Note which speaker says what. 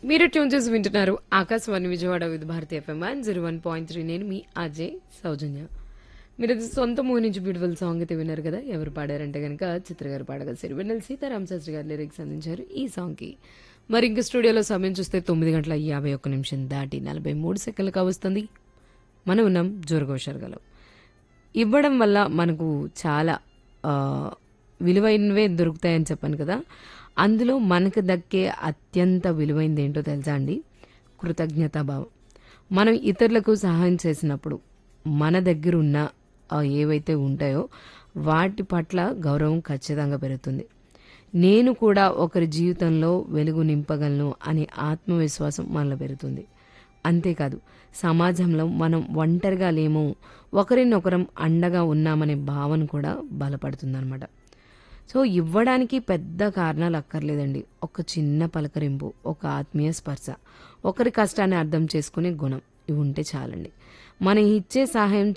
Speaker 1: మీరు ట్యూన్ చేసి వింటున్నారు Akashvani Vijayawada Vividh Bharati FM one zero one point three నేను మీ అజయ్ సౌజన్య మీరు అది సొంత మూవీ నుంచి బ్యూటిఫుల్ సాంగ్ అయితే విన్నారు కదా ఎవరు పాడారంటే కనుక చిత్ర గారు పాడగా సిరివెన్నెల సీతారాం శాస్త్రి గారు లిరిక్స్ అందించారు ఈ సాంగ్కి మరి ఇంక స్టూడియోలో సమయం చూస్తే తొమ్మిది గంటల యాభై ఒక్క నిమిషం దాటి నలభై మూడు సెకండ్లు కావస్తుంది మనం ఉన్నాం జోరుగోషర్గలో ఇవ్వడం వల్ల మనకు చాలా ఆ, విలువైనవే దొరుకుతాయని చెప్పాను కదా అందులో మనకు దక్కే అత్యంత విలువైనది ఏంటో తెలుసా అండి కృతజ్ఞతాభావం మనం ఇతరులకు సహాయం చేసినప్పుడు మన దగ్గర ఉన్న ఆ, ఏవైతే ఉంటాయో వాటి పట్ల గౌరవం ఖచ్చితంగా పెరుగుతుంది నేను కూడా ఒకరి జీవితంలో వెలుగు నింపగలను అనే ఆత్మవిశ్వాసం మనలో పెరుగుతుంది అంతేకాదు సమాజంలో మనం ఒంటరిగా లేము ఒకరినొకరం అండగా ఉన్నామనే భావన కూడా బలపడుతుందన్నమాట సో ఇవ్వడానికి పెద్ద కారణాలు అక్కర్లేదండి ఒక చిన్న పలకరింపు ఒక ఆత్మీయ స్పర్శ ఒకరి కష్టాన్ని అర్థం చేసుకునే గుణం ఇవి ఉంటే చాలండి మనం ఇచ్చే సహాయం